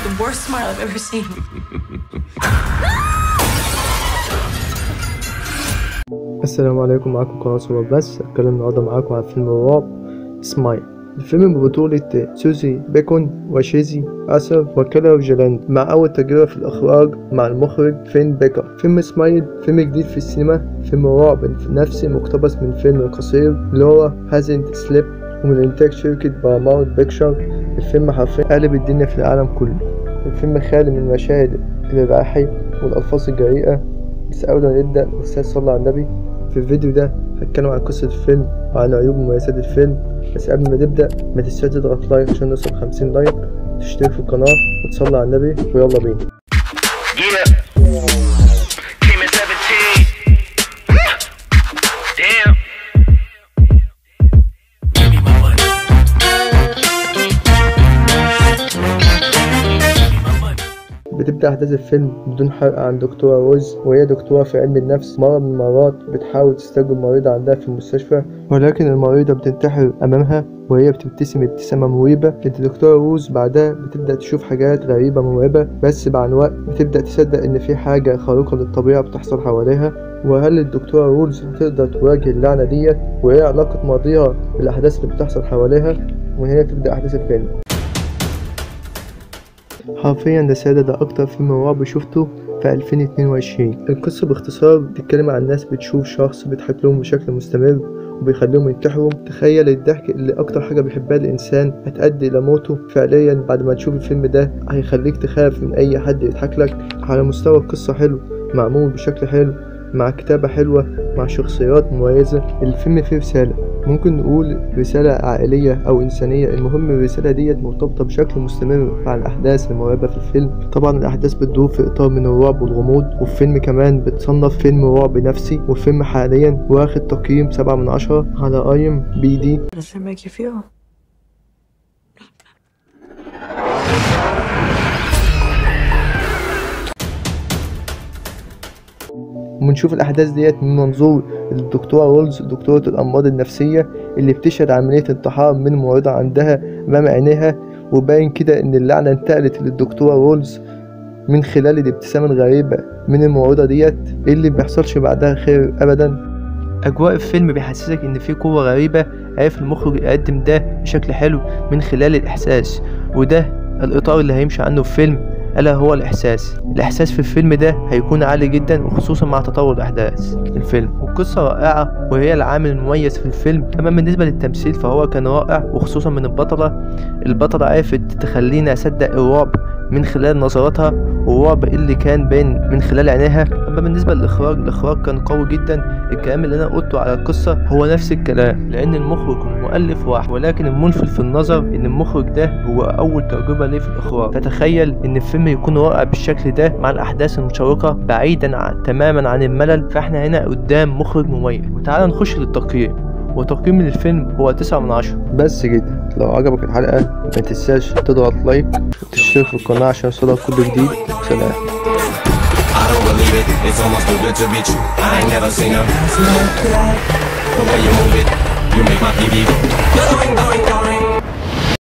the worst smile I've ever seen. السلام عليكم معاكم قناة صور بس هتكلم النهاردة معاكم عن فيلم الرعب سمايل الفيلم ببطولة سوزي بيكون وشيزي أسر وكيلر جيلاند مع أول تجربة في الإخراج مع المخرج فين بيكر فيلم سمايل فيلم جديد في السينما فيلم رعب نفسي مقتبس من فيلم قصير لورا هازنت سليب ومن إنتاج شركة باراماونت بيكشر الفيلم حرفيا قلب الدنيا في العالم كله الفيلم خالي من المشاهد الإباحي والألفاظ الجريئة بس قبل ما نبدأ نستاذ صلى على النبي في الفيديو ده هتكلم عن قصة الفيلم وعن عيوب ومميزات الفيلم بس قبل ما نبدأ ما تنساش تضغط لايك عشان نوصل خمسين لايك وتشترك في القناة وتصلي على النبي ويلا بينا Yeah. Came in 17. Damn. Give me my money. بتبدأ أحداث الفيلم بدون حرق عن دكتورة روز وهي دكتورة في علم النفس مرة من المرات بتحاول تستجوب مريضة عندها في المستشفى ولكن المريضة بتنتحر أمامها وهي بتبتسم ابتسامة مريبة الدكتورة روز بعدها بتبدأ تشوف حاجات غريبة مرعبة بس مع الوقت بتبدأ تصدق إن في حاجة خارقة للطبيعة بتحصل حواليها وهل الدكتورة روز هتقدر تواجه اللعنة ديت وإيه علاقة ماضيها بالأحداث اللي بتحصل حواليها ومن هنا تبدأ أحداث الفيلم حرفيا ده سادة ده أكتر فيلم رعب شفته في 2022 القصة باختصار بتتكلم عن ناس بتشوف شخص بيضحك لهم بشكل مستمر وبيخليهم ينتحروا تخيل الضحك اللي أكتر حاجة بيحبها الإنسان هتأدي إلى موته فعليا بعد ما تشوف الفيلم ده هيخليك تخاف من أي حد يضحك لك على مستوى القصة حلو معمول بشكل حلو مع كتابة حلوة مع شخصيات مميزة الفيلم فيه رسالة ممكن نقول رسالة عائلية أو إنسانية المهم الرسالة ديت مرتبطة بشكل مستمر مع الأحداث المرعبة في الفيلم طبعا الأحداث بتدور في إطار من الرعب والغموض والفيلم كمان بتصنف فيلم رعب نفسي والفيلم حاليا واخد تقييم سبعة من عشرة على أيم بي دي How does it make you feel? وبنشوف الأحداث ديت من منظور الدكتورة رولز دكتورة الأمراض النفسية اللي بتشهد عملية انتحار من مريضة عندها أمام عينيها وباين كده إن اللعنة انتقلت للدكتورة رولز من خلال الابتسامة الغريبة من الممرضة ديت اللي بيحصلش بعدها خير أبدا أجواء الفيلم بيحسسك إن في قوة غريبة عرف المخرج يقدم ده بشكل حلو من خلال الإحساس وده الإطار اللي هيمشي عنه الفيلم ألا هو الإحساس الإحساس في الفيلم ده هيكون عالي جدا وخصوصا مع تطور أحداث الفيلم والقصة رائعة وهي العامل المميز في الفيلم أما بالنسبة للتمثيل فهو كان رائع وخصوصا من البطلة البطلة عرفت تخليني أصدق الرعب من خلال نظراتها والرعب اللي كان باين من خلال عينيها اما بالنسبه للاخراج الاخراج كان قوي جدا الكلام اللي انا قلته على القصه هو نفس الكلام لان المخرج والمؤلف واحد ولكن الملفت في النظر ان المخرج ده هو اول تجربه ليه في الاخراج فتخيل ان الفيلم يكون رائع بالشكل ده مع الاحداث المشوقه بعيدا عن تماما عن الملل فاحنا هنا قدام مخرج مميز وتعالى نخش للتقييم وتقييم للفيلم هو تسعة من عشرة بس كده لو عجبك الحلقة ما تنساش تضغط لايك وتشترك في القناة عشان يوصلك كل جديد سلام I don't believe it. It's almost too good to be true. I ain't never seen a The way you move it, you make my TV go. Going, going, going.